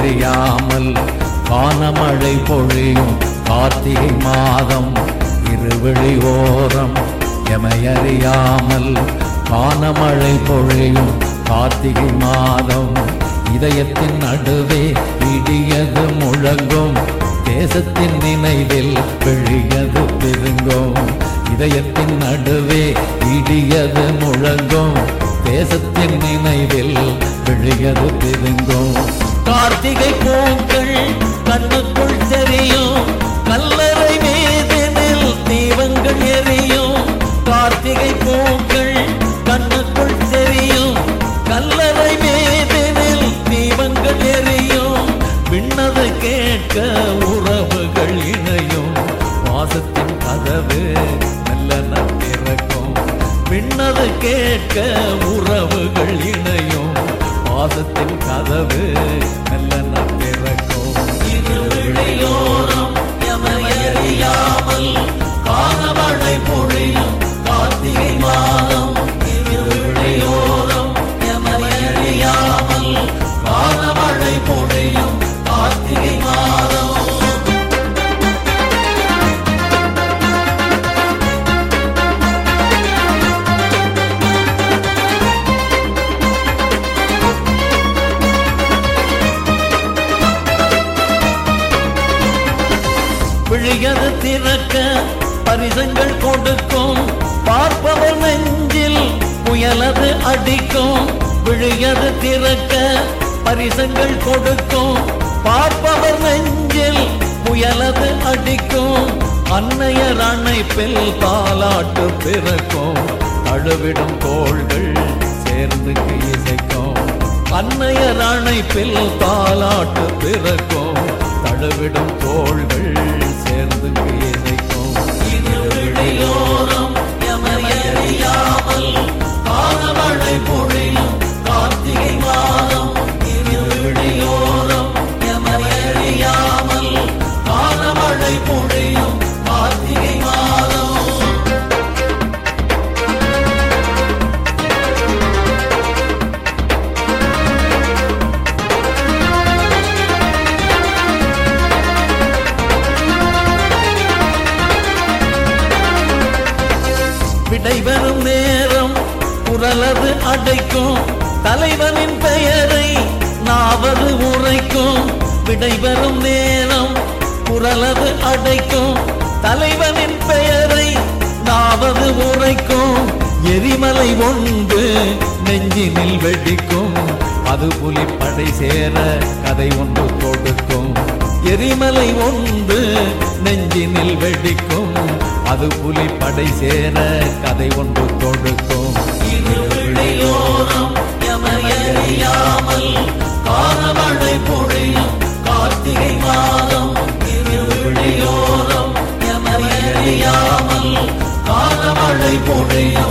எமையறியாமல் வானமழை பொழியும் கார்த்திகை மாதம் இருவிழி ஓரம் எமையறியாமல் வானமழை பொழியும் கார்த்திகை மாதம் இதயத்தின் நடுவே இடியது முழங்கும் தேசத்தின் நினைவில் விழியது பெருங்கும் இதயத்தின் நடுவே இடியது முழங்கும் தேசத்தின் நினைவில் விழியது பெருங்கும் கார்த்திகை பூக்கள் கண்ணுக்குள் தெரியும் கல்லறை மீதினில் தீபங்கள் எரியும் கார்த்திகை பூக்கள் கண்ணுக்குள் தெரியும் கல்லறை மீதினில் தீபங்கள் எரியும் விண்ணது கேட்க உறவுகள் இணையும் வாசத்தின் கதவு மெல்லன திறக்கும் விண்ணது கேட்க உறவுகள் இணையும் வாசத்தின் கதவு மெல்லன திறக்கும் இருவிழியோரம் எமையறியாமல் காணமழை பொழியும் கார்த்திகை மாதம் இருவிழியோரம் எமையறியாமல் காணமழை பொழியும் கார்த்திகை மாதம் விழியது திறக்க பரிசங்கள் கொடுக்கும் பார்ப்பவர் நெஞ்சில் புயலது அடிக்கும் விழியது திறக்க பரிசங்கள் கொடுக்கும் பார்ப்பவர் நெஞ்சில் புயலது அடிக்கும் அன்னையர் அணைப்பில் தாலாட்டு பிறக்கும் அழுவிடும் தோள்கள் சேர்ந்து இசைக்கும் அன்னையர் அணைப்பில் தாலாட்டு பிறக்கும் தழுவிடும் தோள்கள் சேர்ந்து இசைக்கும் இருவிழியோரம் எமையறியாமல் காணமழை பொழியும் கார்த்திகை மாதம் இருவிழியோரம் எமையறியாமல் காணமழை பொழியும் கார்த்திகை மாதம் விடைபெறும் நேரம் குரலது அடைக்கும் தலைவனின் பெயரை நாவது உரைக்கும் விடைபெறும் நேரம் குரலது அடைக்கும் தலைவனின் பெயரை நாவது உரைக்கும் எரிமலை ஒன்று நெஞ்சினில் வெடிக்கும் அது புலிப்படை சேர கதை ஒன்று கொடுக்கும் எரிமலை ஒன்று நெஞ்சினில் வெடிக்கும் அது புலிப்படை சேர கதை ஒன்று கொடுக்கும் இருவிழியோரம் எமையறியாமல் காணமழை பொழியும் கார்த்திகை மாதம் இருவிழியோரம் எமையறியாமல் காணமழை பொழியும்